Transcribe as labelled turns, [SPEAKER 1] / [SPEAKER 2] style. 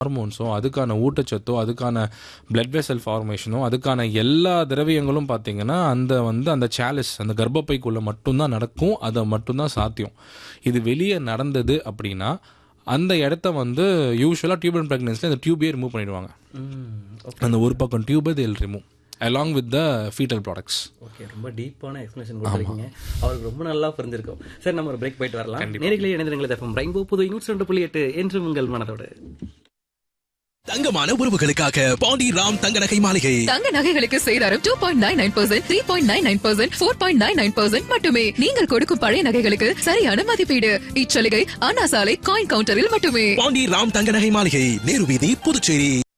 [SPEAKER 1] ஹார்மோன்ஸோ அதுக்கான ஊட்டச்சத்தோ அதுக்கான blood vessel ஃபார்மேஷனோ அதுக்கான எல்லா திரவியங்களும் பார்த்தீங்கன்னா அந்த வந்து அந்த சேலஸ் அந்த கர்ப்பப்பைக்குள்ளே மட்டும்தான் நடக்கும் அதை மட்டும்தான் சாத்தியம் இது வெளியே நடந்தது அப்படின்னா அந்த இடத்த வந்து யூஸ்வலாக டியூபல் ப்ரெக்னன்சியில் அந்த டியூபே ரிமூவ் பண்ணிடுவாங்க அந்த ஒரு பக்கம் டியூபை தேல் remove along with the foetal products
[SPEAKER 2] okay ரொம்ப டீப்பான எக்ஸ்பிளேஷன் கொடுத்துருக்கீங்க அவருக்கு ரொம்ப நல்லா புரிஞ்சிருக்கும் சரி நம்ம ஒரு பிரேக் போயிட்டு வரலாம் நேரிலே இணைந்திருங்கள் எஃப்எம் ரெயின்போ புது நூற்றி ரெண்டு புள்ளி எட்டு என்று உங்கள் மனதோடு
[SPEAKER 3] தங்கமான உறவுகளுக்காக பாண்டி ராம் தங்க நகை மாளிகை
[SPEAKER 4] தங்க நகைகளுக்கு சேதாரம் two point nine nine percent three point nine nine percent four point nine nine percent மட்டுமே நீங்கள் கொடுக்கும் பழைய நகைகளுக்கு சரியான மதிப்பீடு இச்சலுகை அண்ணா சாலை காயின் கவுண்டரில் மட்டுமே
[SPEAKER 3] பாண்டி ராம் தங்க நகை மாளிகை நேரு வீதி புதுச்சேரி